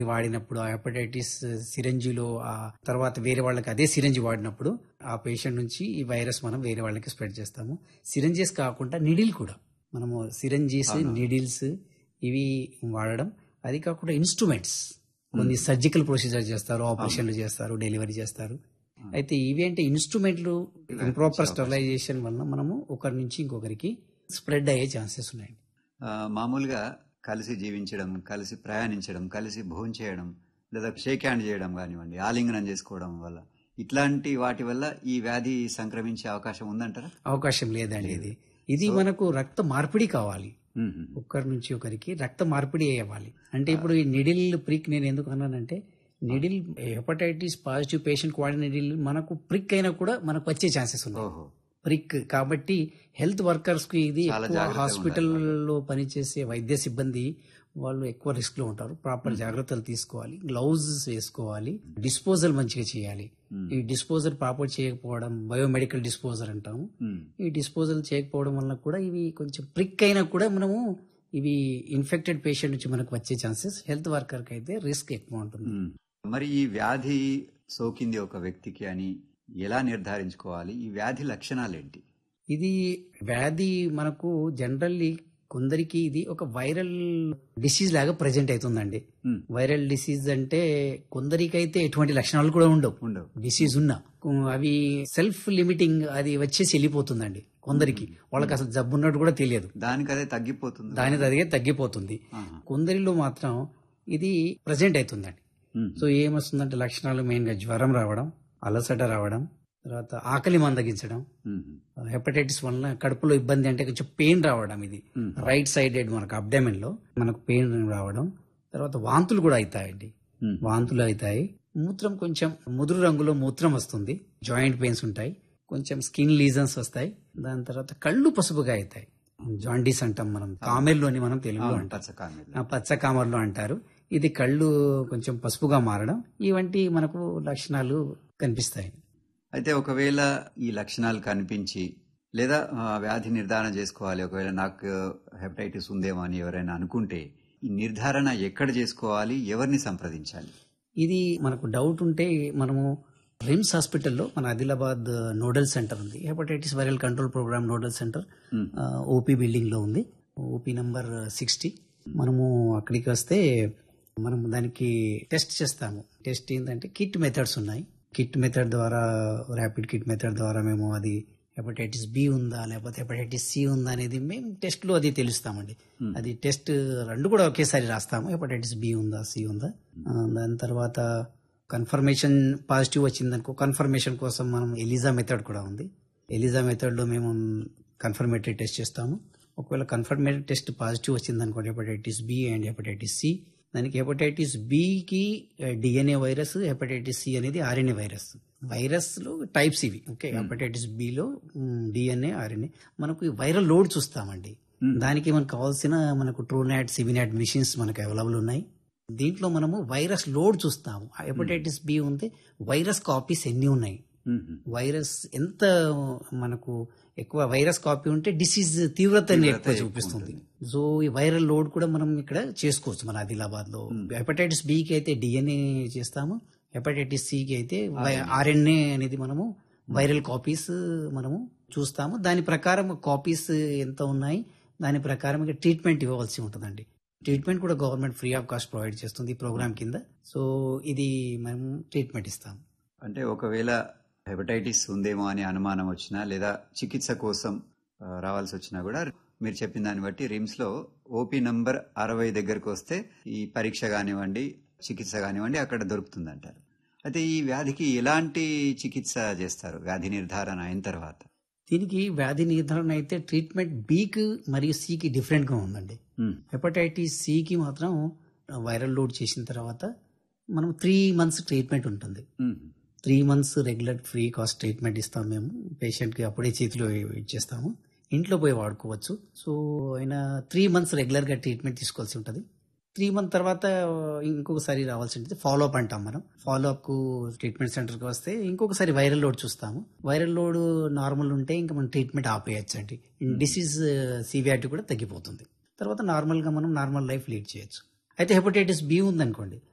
వాడినప్పుడు ఆ హెపటైటిస్ సిరంజిలో ఆ తర్వాత వేరే వాళ్ళకి అదే సిరంజి వాడినప్పుడు ఆ పేషెంట్ నుంచి ఈ వైరస్ మనం వేరే వాళ్ళకి స్ప్రెడ్ చేస్తాము సిరంజెస్ కాకుండా నిడిల్ కూడా మనము సిరంజీస్ నిడిల్స్ ఇవి వాడడం అది కాకుండా ఇన్స్ట్రుమెంట్స్ కొన్ని సర్జికల్ ప్రొసీజర్ చేస్తారు ఆపరేషన్లు చేస్తారు డెలివరీ చేస్తారు అయితే ఇవి అంటే ఇన్స్ట్రుమెంట్లు ఇంప్రాపర్ స్టెరిలైజేషన్ వల్ల మనము ఒకరి నుంచి ఇంకొకరికి స్ప్రెడ్ అయ్యే ఛాన్సెస్ ఉన్నాయండి ఆ, మామూలుగా కలిసి జీవించడం కలిసి ప్రయాణించడం కలిసి భోజనం చేయడం లేదా షేక్ హ్యాండ్ చేయడం కానివ్వండి ఆలింగనం చేసుకోవడం వల్ల ఇట్లాంటి వాటి వల్ల ఈ వ్యాధి సంక్రమించే అవకాశం ఉందంటారా అవకాశం లేదండి ఇది ఇది మనకు రక్త మార్పిడి కావాలి మ్మ్. ఒకరి నుంచి ఒకరికి రక్త మార్పిడి అవ్వాలి అంటే ఇప్పుడు ఈ నిడిల్ ప్రిక్ నేను ఎందుకు అన్నానంటే నిడిల్ హెపటైటిస్ పాజిటివ్ పేషెంట్ వాడిన నిడిల్ మనకు ప్రిక్ అయినా కూడా మనకు వచ్చే ఛాన్సెస్ ఉన్నాయి ఓహో ప్రిక్ కాబట్టి హెల్త్ వర్కర్స్ కి ఇది చాలా ఎక్కువ జాగ్రత్తగా హాస్పిటల్లో పనిచేసే వైద్య సిబ్బంది వాళ్ళు ఎక్కువ రిస్క్ లో ఉంటారు ప్రాపర్ జాగ్రత్తలు తీసుకోవాలి గ్లౌజ్ వేసుకోవాలి డిస్పోజల్ మంచిగా చేయాలి ఈ డిస్పోజల్ ప్రాపర్ చేయకపోవడం బయోమెడికల్ డిస్పోజల్ అంటాము మ్మ్. ఈ డిస్పోజల్ చేయకపోవడం వల్ల కూడా ఇవి కొంచెం ప్రిక్ అయినా కూడా మనము ఇవి ఇన్ఫెక్టెడ్ పేషెంట్ నుంచి మనకు వచ్చే ఛాన్సెస్ హెల్త్ వర్కర్ కి అయితే రిస్క్ ఎక్కువ ఉంటుంది మ్మ్. మరి ఈ వ్యాధి సోకింది ఒక వ్యక్తికి అని ఎలా నిర్ధారించుకోవాలి ఈ వ్యాధి లక్షణాలు ఏంటి ఇది వ్యాధి మనకు జనరల్లీ కొందరికి ఇది ఒక వైరల్ డిసీజ్ లాగా ప్రజెంట్ అవుతుందండి మ్మ్. వైరల్ డిసీజ్ అంటే కొందరికైతే ఎటువంటి లక్షణాలు కూడా ఉండవు ఉండవు డిసీజ్ ఉన్నా అవి సెల్ఫ్ లిమిటింగ్ అది వచ్చేసి వెళ్ళిపోతుందండి కొందరికి వాళ్ళకి అసలు జబ్బు ఉన్నట్టు కూడా తెలియదు దానికి అదే తగ్గిపోతుంది దాని తదిగే తగ్గిపోతుంది ఆహా. కొందరిలో మాత్రం ఇది ప్రజెంట్ అవుతుందండి మ్మ్. సో ఏమొస్తుందంటే లక్షణాలు మెయిన్ గా జ్వరం రావడం అలసట రావడం తర్వాత ఆకలి మందగించడం మ్మ్. హెపటైటిస్ వలన కడుపులో ఇబ్బంది అంటే కొంచెం పెయిన్ రావడం ఇది మ్మ్. రైట్ సైడెడ్ మనకు అబ్డమెన్ లో మనకు పెయిన్ రావడం తర్వాత వాంతులు కూడా అవుతాయండి మ్మ్. వాంతులు అవుతాయి మూత్రం కొంచెం ముదురు రంగులో మూత్రం వస్తుంది జాయింట్ పెయిన్స్ ఉంటాయి కొంచెం స్కిన్ లీజన్స్ వస్తాయి దాని తర్వాత కళ్ళు పసుపుగా అవుతాయి జాండీస్ అంటాం మనం కామెర్లోని మనం తెలుగులో అవును, అంటాం పచ్చకామెర్లు. ఆ పచ్చ కామర్లో అంటారు ఇది కళ్ళు కొంచెం పసుపుగా మారడం ఇవంటి మనకు లక్షణాలు కనిపిస్తాయి అయితే ఒకవేళ ఈ లక్షణాలు కనిపించి లేదా ఆ, వ్యాధి నిర్ధారణ చేసుకోవాలి ఒకవేళ నాకు హెపటైటిస్ ఉందేమో అని ఎవరైనా అనుకుంటే ఈ నిర్ధారణ ఎక్కడ చేసుకోవాలి ఎవరిని సంప్రదించాలి ఇది మనకు డౌట్ ఉంటే మనము రిమ్స్ హాస్పిటల్లో మన ఆదిలాబాద్ నోడల్ సెంటర్ ఉంది hepatitis viral control programme nodal centre మ్మ్. ఓపీ బిల్డింగ్ లో ఉంది ఓపీ నంబర్ సిక్స్టీ మనము అక్కడికి వస్తే మనం దానికి టెస్ట్ చేస్తాము టెస్ట్ ఏంటంటే కిట్ మెథడ్స్ ఉన్నాయి కిట్ మెథడ్ ద్వారా ర్యాపిడ్ కిట్ మెథడ్ ద్వారా మేము అది హెపటైటిస్ బి ఉందా లేకపోతే హెపటైటిస్ సి ఉందా అనేది మేము టెస్ట్ లో అది తెలుస్తామండి అది టెస్ట్ రెండు కూడా ఒకేసారి రాస్తాము హెపటైటిస్ బి ఉందా సి ఉందా ఆ, దాని తర్వాత కన్ఫర్మేషన్ పాజిటివ్ వచ్చిందనుకో కన్ఫర్మేషన్ కోసం మనం ఎలిజా మెథడ్ కూడా ఉంది ఎలిజా మెథడ్ లో మేము కన్ఫర్మేటరీ టెస్ట్ చేస్తాము ఒకవేళ కన్ఫర్మేటరీ టెస్ట్ పాజిటివ్ వచ్చిందనుకోండి hepatitis B and hepatitis C దానికి హెపటైటిస్ బికి డిఎన్ఏ వైరస్ హెపటైటిస్ సి అనేది ఆర్ఎన్ఏ వైరస్ వైరస్ లో టైప్స్ ఇవి ఓకే హెపటైటిస్ బిలో డిఎన్ఏ ఆర్ఎన్ఏ మనకు ఈ వైరల్ లోడ్ చూస్తామండి దానికి మనకు కావాల్సిన మనకు ట్రూనాట్ సివినాట్ మిషన్స్ మనకు అవైలబుల్ ఉన్నాయి దీంట్లో మనము వైరస్ లోడ్ చూస్తాము హెపటైటిస్ బి ఉంటే వైరస్ కాపీస్ ఎన్ని ఉన్నాయి మ్మ్. వైరస్ ఎంత మనకు ఎక్కువ వైరస్ కాపీ ఉంటే డిసీజ్ తీవ్రతని ఎక్కువ చూపిస్తుంది సో ఈ వైరల్ లోడ్ కూడా మనం ఇక్కడ చేసుకోవచ్చు మన ఆదిలాబాద్ లో హెపటైటిస్ బి కి అయితే డిఎన్ఏ చేస్తాము హెపటైటిస్ సి కి అయితే ఆర్ఎన్ఏ అనేది మనము వైరల్ కాపీస్ మనము చూస్తాము దాని ప్రకారం కాపీస్ ఎంత ఉన్నాయి దాని ప్రకారం ఇక ట్రీట్మెంట్ ఇవ్వవలసి ఉంటుందండి ట్రీట్మెంట్ కూడా government free of cost provide చేస్తుంది ఈ ప్రోగ్రామ్ కింద సో ఇది మనం ట్రీట్మెంట్ ఇస్తాం అంటే ఒకవేళ హెపటైటిస్ ఉందేమో అని అనుమానం వచ్చినా లేదా చికిత్స కోసం ఆ, రావాల్సి వచ్చినా కూడా మీరు చెప్పిన దాన్ని బట్టి రిమ్స్ లో ఓపీ నంబర్ అరవై దగ్గరకు వస్తే ఈ పరీక్ష కానివ్వండి చికిత్స కానివ్వండి అక్కడ దొరుకుతుందంటారు అయితే ఈ వ్యాధికి ఎలాంటి చికిత్స చేస్తారు వ్యాధి నిర్ధారణ అయిన తర్వాత దీనికి వ్యాధి నిర్ధారణ అయితే ట్రీట్మెంట్ బీకి మరియు సికి డిఫరెంట్ గా ఉందండి మ్మ్. హెపటైటిస్ సికి మాత్రం వైరల్ లోడ్ చేసిన తర్వాత మనం త్రీ మంత్స్ ట్రీట్మెంట్ ఉంటుంది మ్మ్. Three months regular free cost treatment ఇస్తాం మేము పేషెంట్ కి అప్పుడే చేతిలో ఇచ్చేస్తాము ఇంట్లో పోయి వాడుకోవచ్చు సో ఆయన త్రీ మంత్స్ రెగ్యులర్ గా ట్రీట్మెంట్ తీసుకోవాల్సి ఉంటుంది త్రీ మంత్ తర్వాత ఇంకొకసారి రావాల్సి ఉంటుంది ఫాలో అప్ అంటాం మనం ఫాలో అప్ కు ట్రీట్మెంట్ సెంటర్ కి వస్తే ఇంకొకసారి వైరల్ లోడ్ చూస్తాము వైరల్ లోడ్ నార్మల్ ఉంటే ఇంకా మనం ట్రీట్మెంట్ ఆపేయచ్చు అండి డిసీజ్ సివియారిటీ కూడా తగ్గిపోతుంది తర్వాత నార్మల్ గా మనం నార్మల్ లైఫ్ లీడ్ చేయొచ్చు అయితే హెపటైటిస్ బి ఉందనుకోండి